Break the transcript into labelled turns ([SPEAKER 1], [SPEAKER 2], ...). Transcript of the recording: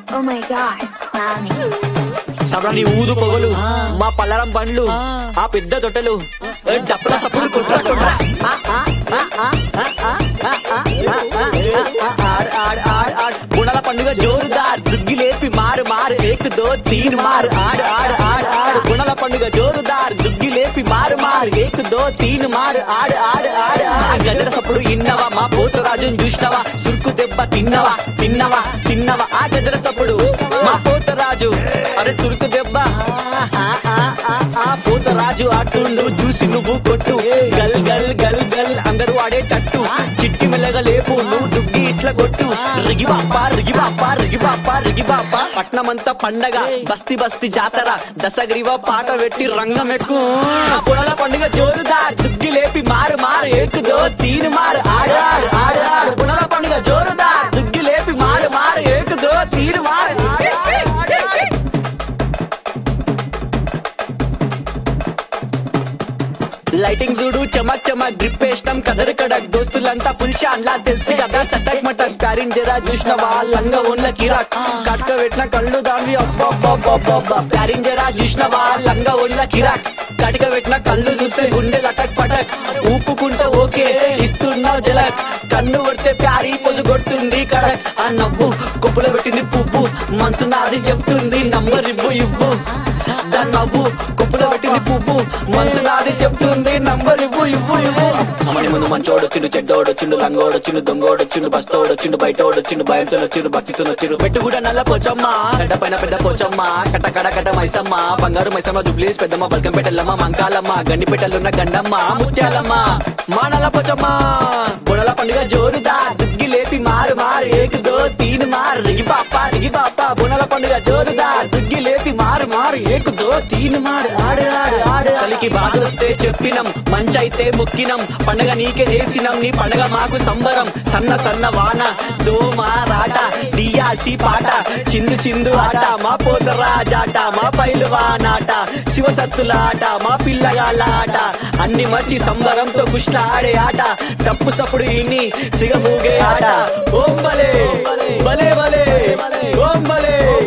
[SPEAKER 1] Oh my god, clowning.
[SPEAKER 2] సబ్రాని ఊదు పొగలు మా పల్లరం బండ్లు ఆ పెద్ద తొట్టెలు ఏ డప్పుల సప్పుడు కుట్ర కుట్ర ఆ, ఆ, ఆ, ఆ, ఆ, ఆ, ఆ, ఆ, ఆ, ఆ, ఆ, ఆడ్, ఆడ్, ఆడ్, ఆడ్. గుణాల పండుగ జోరుదార్ దుగ్గి లేపి మారు మారు ఏక్ దో తీన్ మారు ఆడు ఆడు ఆడు ఆడు గుణాల పండుగ జోరుదార్ దుగ్గి లేపి మారు మారు ఏక్ దో తీన్ మారు ఆడు ఆడు ఆడు ఆడు గజర సప్పుడు ఇన్నవా మా పోతరాజుని చూసినవా సురుకు దెబ్బ తిన్నవా తిన్నవా తిన్నవా ఆ గజర సప్పుడు మా పోతరాజు అరే సురుకు దెబ్బ ఆ, ఆ, ఆ, ఆ, పోతరాజు ఆటుండు చూసి నువ్వు కొట్టు గల్ గల్ గల్ గల్ అందరూ ఆడేటట్టు చిట్కి మెల్లగా లేపు నువ్వు దుగ్గి ఇట్లా కొట్టు రిగి బాప రిగి బాప రిగి బాప రిగి బాప పట్నమంతా పండగ బస్తి బస్తి జాతర దశగ్రీవ పాట పెట్టి రంగం ఎక్కు పొడల పండుగ జోరుదార్ దుగ్గి లేపి మారు మారు ఏకుదో తీను మారు ఆడు ఆడు ఆడు ఆడు పునల పండుగ జోరుదార్ దుగ్గి లేపి మారు మారు ఏకుదో తీరు మారు ఆడు, ఆడు, ఆడు, ఆడు. లైటింగ్ చూడు చమక్ చమక్ డ్రిప్ వేసినాం కదర్ కడక్ దోస్తులంతా ఫుల్ షాన్ లా తెలుసు కదా చటక్ మటక్ ప్యారిన్ జరా చూసిన వాళ్ళంగా ఉన్న కిరాక్ కట్క పెట్టిన కళ్ళు దాన్ని అబ్బబ్బబ్బబ్బబ్బ ప్యారిన్ జరా చూసిన వాళ్ళంగా ఉన్న కిరాక్ కటిక పెట్టిన కళ్ళు చూస్తే గుండె లటక్ పటక్ ఊపుకుంటే ఓకే ఇస్తున్నావు జలక్ కన్ను కొడితే ప్యారీ పొజు కొడుతుంది కడక్ ఆ నవ్వు కొప్పులో పెట్టింది పువ్వు మనసు నాది చెప్తుంది నంబర్ ఇవ్వు ఇవ్వు దాని నవ్వు కుప్పలో పెట్టింది పువ్వు మనసు నాది చెప్తుంది నంబర్ ఇవ్వు ఇవ్వు ఇవ్వు అమ్మని ముందు మంచోడు వచ్చిండు చెడ్డోడు వచ్చిండు లంగోడు వచ్చిండు దొంగోడు వచ్చిండు బస్తోడు వచ్చిండు బయట వచ్చిండు భయంతో వచ్చిండు భక్తితో వచ్చిండు పెట్టు కూడా నల్ల పోచమ్మ గడ్డ పైన పెద్ద పోచమ్మ కట్ట కడ కట్ట మైసమ్మ బంగారు మైసమ్మ జుబ్లీస్ పెద్దమ్మ బల్కం పెట్టల్లమ్మ మంకాలమ్మ గండి పెట్టలున్న గండమ్మ ముత్యాలమ్మ మా నల్ల పోచమ్మ బుడల పండుగ జోరుదా దుగ్గి లేపి మారు మారు ఏకుదో తీను మారు రిగి పాప రిగి పాప బునల పండుగ జోరుదా దుగ్గి లేపి మారు మారు ఏకుదో తీను మారు ఆడు ఆడు ఆడు కలికి బాధ వస్తే చెప్పినం మంచైతే మొక్కినం పండగ నీకే చేసినం నీ పండగ మాకు సంబరం సన్న సన్న వాన దోమ రాట దియాసి పాట చిందు చిందు ఆట మా పోతరా జాట మా పైలువానాట శివసత్తుల ఆట మా పిల్లగాళ్ళ ఆట అన్ని మర్చి సంబరంతో కుష్ల ఆడే ఆట తప్పు సప్పుడు ఇన్ని సిగమూగే ఆట ఓం బలే బలే బలే ఓం బలే